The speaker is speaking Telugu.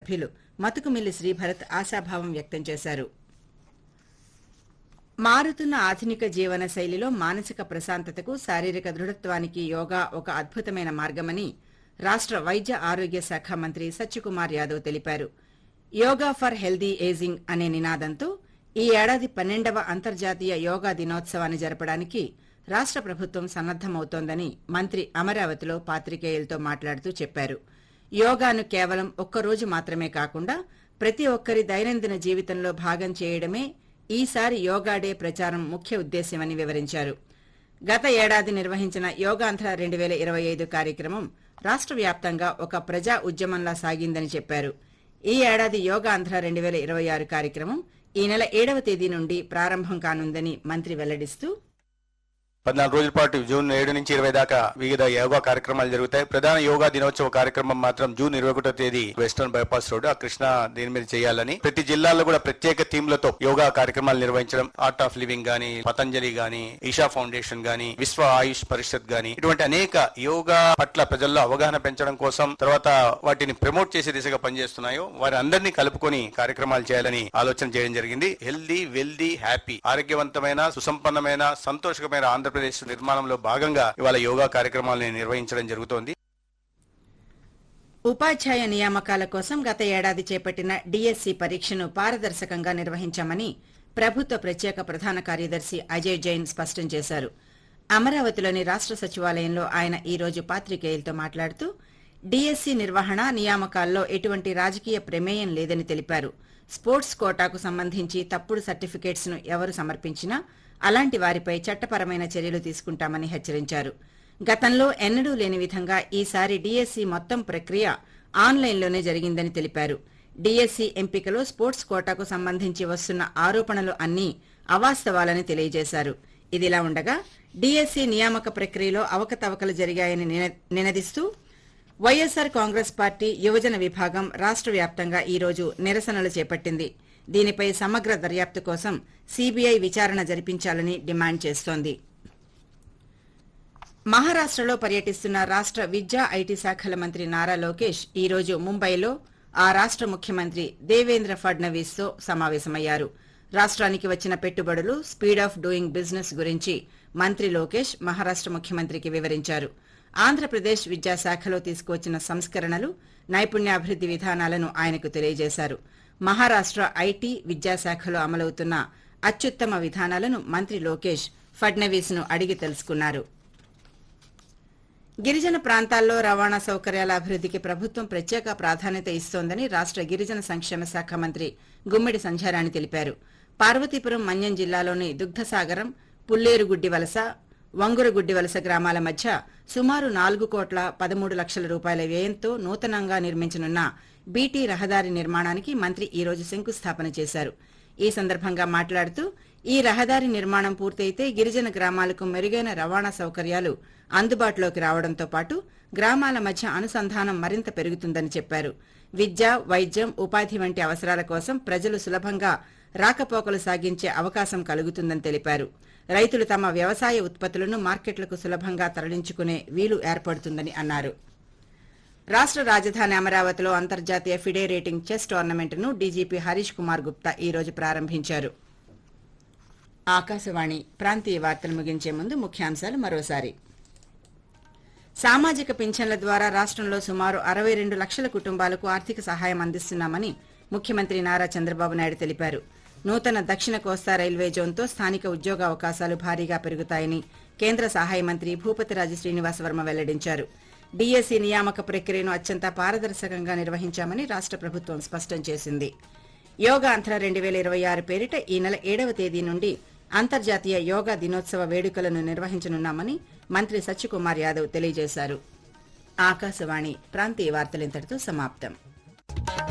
సభ్యులు మతుకుమిల్లి శ్రీభరత్ ఆశాభావం వ్యక్తం చేశారు మారుతున్న ఆధునిక జీవన శైలిలో మానసిక ప్రశాంతతకు శారీరక దృఢత్వానికి యోగా ఒక అద్భుతమైన మార్గమని రాష్ట్ర వైద్య ఆరోగ్య శాఖ మంత్రి సత్యకుమార్ యాదవ్ తెలిపారు యోగా ఫర్ హెల్దీ ఏజింగ్ అనే నినాదంతో ఈ ఏడాది పన్నెండవ అంతర్జాతీయ యోగా దినోత్సవాన్ని జరపడానికి రాష్ట్ర ప్రభుత్వం సన్నద్దమవుతోందని మంత్రి అమరావతిలో పాత్రికేయులతో మాట్లాడుతూ చెప్పారు యోగాను కేవలం ఒక్కరోజు మాత్రమే కాకుండా ప్రతి ఒక్కరి దైనందిన జీవితంలో భాగం చేయడమే ఈసారి యోగా డే ప్రచారం ముఖ్య ఉద్దేశ్యమని వివరించారు గత ఏడాది నిర్వహించిన యోగాంధ్ర రెండు వేల ఇరవై ఐదు కార్యక్రమం రాష్ట్ర వ్యాప్తంగా ఒక ప్రజా ఉద్యమంలా సాగిందని చెప్పారు ఈ ఏడాది యోగాంధ్ర రెండు వేల ఇరవై ఆరు కార్యక్రమం ఈ నెల ఏడవ తేదీ నుండి ప్రారంభం కానుందని మంత్రి వెల్లడిస్తూ పద్నాలుగు రోజుల పాటు జూన్ ఏడు నుంచి ఇరవై దాకా వివిధ యోగా కార్యక్రమాలు జరుగుతాయి ప్రధాన యోగా దినోత్సవ కార్యక్రమం మాత్రం జూన్ ఇరవై ఒకటో తేదీ వెస్టర్న్ బైపాస్ రోడ్ ఆ కృష్ణ దీని మీద చేయాలని ప్రతి జిల్లాలో కూడా ప్రత్యేక థీమ్లతో యోగా కార్యక్రమాలు నిర్వహించడం ఆర్ట్ ఆఫ్ లివింగ్ గానీ పతంజలి గాని ఈషా ఫౌండేషన్ గాని విశ్వ ఆయుష్ పరిషత్ గాని ఇటువంటి అనేక యోగా పట్ల ప్రజల్లో అవగాహన పెంచడం కోసం తర్వాత వాటిని ప్రమోట్ చేసే దిశగా పనిచేస్తున్నాయో వారి అందరినీ కలుపుకొని కార్యక్రమాలు చేయాలని ఆలోచన చేయడం జరిగింది హెల్దీ వెల్దీ హ్యాపీ ఆరోగ్యవంతమైన సుసంపన్నమైన సంతోషకరమైన ఆంధ్రప్రదేశ్ నిర్మాణంలో భాగంగా ఇవాళ యోగా కార్యక్రమాలను నిర్వహించడం జరుగుతోంది ఉపాధ్యాయ నియామకాల కోసం గత ఏడాది చేపట్టిన డీఎస్సీ పరీక్షను పారదర్శకంగా నిర్వహించామని ప్రభుత్వ ప్రత్యేక ప్రధాన కార్యదర్శి అజయ్ జైన్ స్పష్టం చేశారు అమరావతిలోని రాష్ట్ర సచివాలయంలో ఆయన ఈ రోజు పాత్రికేయులతో మాట్లాడుతూ డీఎస్సీ నిర్వహణ నియామకాల్లో ఎటువంటి రాజకీయ ప్రమేయం లేదని తెలిపారు స్పోర్ట్స్ కోటాకు సంబంధించి తప్పుడు సర్టిఫికేట్స్ ను ఎవరు సమర్పించినా అలాంటి వారిపై చట్టపరమైన చర్యలు తీసుకుంటామని హెచ్చరించారు గతంలో ఎన్నడూ లేని విధంగా ఈసారి డీఎస్సీ మొత్తం ప్రక్రియ ఆన్లైన్లోనే జరిగిందని తెలిపారు డీఎస్సీ ఎంపికలో స్పోర్ట్స్ కోటాకు సంబంధించి వస్తున్న ఆరోపణలు అన్నీ అవాస్తవాలని తెలియజేశారు ఇదిలా ఉండగా డీఎస్సీ నియామక ప్రక్రియలో అవకతవకలు జరిగాయని నిన- నినదిస్తూ వైఎస్సార్ కాంగ్రెస్ పార్టీ యువజన విభాగం రాష్ట్ర వ్యాప్తంగా ఈ రోజు నిరసనలు చేపట్టింది దీనిపై సమగ్ర దర్యాప్తు కోసం సీబీఐ విచారణ జరిపించాలని డిమాండ్ చేస్తోంది మహారాష్టలో పర్యటిస్తున్న రాష్ట్ర విద్యా ఐటీ శాఖల మంత్రి నారా లోకేష్ ఈ రోజు ముంబైలో ఆ రాష్ట్ర ముఖ్యమంత్రి దేవేంద్ర ఫడ్నవీస్ తో సమావేశమయ్యారు రాష్ట్రానికి వచ్చిన పెట్టుబడులు స్పీడ్ ఆఫ్ డూయింగ్ బిజినెస్ గురించి మంత్రి లోకేష్ మహారాష్ట్ర ముఖ్యమంత్రికి వివరించారు ఆంధ్రప్రదేశ్ విద్యాశాఖలో తీసుకువచ్చిన సంస్కరణలు నైపుణ్యాభివృద్ది విధానాలను ఆయనకు తెలియజేశారు మహారాష్ట్ర ఐటీ విద్యాశాఖలో అమలవుతున్న అత్యుత్తమ విధానాలను మంత్రి లోకేష్ ఫడ్నవీస్ ను అడిగి తెలుసుకున్నారు గిరిజన ప్రాంతాల్లో రవాణా సౌకర్యాల అభివృద్ధికి ప్రభుత్వం ప్రత్యేక ప్రాధాన్యత ఇస్తోందని రాష్ట్ర గిరిజన సంక్షేమ శాఖ మంత్రి గుమ్మిడి సంధ్యారాణి తెలిపారు పార్వతీపురం మన్యం జిల్లాలోని దుగ్ధసాగరం పుల్లేరుగుడ్డి వలస వంగురగుడ్డి వలస గ్రామాల మధ్య సుమారు నాలుగు కోట్ల పదమూడు లక్షల రూపాయల వ్యయంతో నూతనంగా నిర్మించనున్న బీటీ రహదారి నిర్మాణానికి మంత్రి ఈ రోజు శంకుస్థాపన చేశారు ఈ సందర్భంగా మాట్లాడుతూ ఈ రహదారి నిర్మాణం పూర్తయితే గిరిజన గ్రామాలకు మెరుగైన రవాణా సౌకర్యాలు అందుబాటులోకి రావడంతో పాటు గ్రామాల మధ్య అనుసంధానం మరింత పెరుగుతుందని చెప్పారు విద్య వైద్యం ఉపాధి వంటి అవసరాల కోసం ప్రజలు సులభంగా రాకపోకలు సాగించే అవకాశం కలుగుతుందని తెలిపారు రైతులు తమ వ్యవసాయ ఉత్పత్తులను మార్కెట్లకు సులభంగా తరలించుకునే వీలు ఏర్పడుతుందని అన్నారు రాష్ట్ర రాజధాని అమరావతిలో అంతర్జాతీయ ఫిడే రేటింగ్ చెస్ టోర్నమెంట్ను డీజీపీ హరీష్ కుమార్ గుప్తా ఈ రోజు ప్రారంభించారు ఆకాశవాణి ప్రాంతీయ వార్తలు ముగించే ముందు ముఖ్యాంశాలు మరోసారి సామాజిక పింఛన్ల ద్వారా రాష్ట్రంలో సుమారు అరవై రెండు లక్షల కుటుంబాలకు ఆర్థిక సహాయం అందిస్తున్నామని ముఖ్యమంత్రి నారా చంద్రబాబు నాయుడు తెలిపారు నూతన దక్షిణ కోస్తా రైల్వే జోన్తో స్థానిక ఉద్యోగ అవకాశాలు భారీగా పెరుగుతాయని కేంద్ర సహాయ మంత్రి భూపతిరాజు శ్రీనివాసవర్మ వెల్లడించారు డీఎస్సీ నియామక ప్రక్రియను అత్యంత పారదర్శకంగా నిర్వహించామని రాష్ట్ర ప్రభుత్వం స్పష్టం చేసింది యోగా అంతర రెండు వేల ఇరవై ఆరు పేరిట ఈ నెల ఏడవ తేదీ నుండి అంతర్జాతీయ యోగా దినోత్సవ వేడుకలను నిర్వహించనున్నామని మంత్రి సత్యకుమార్ యాదవ్ తెలియజేశారు ఆకాశవాణి ప్రాంతీయ వార్తలింతటితో సమాప్తం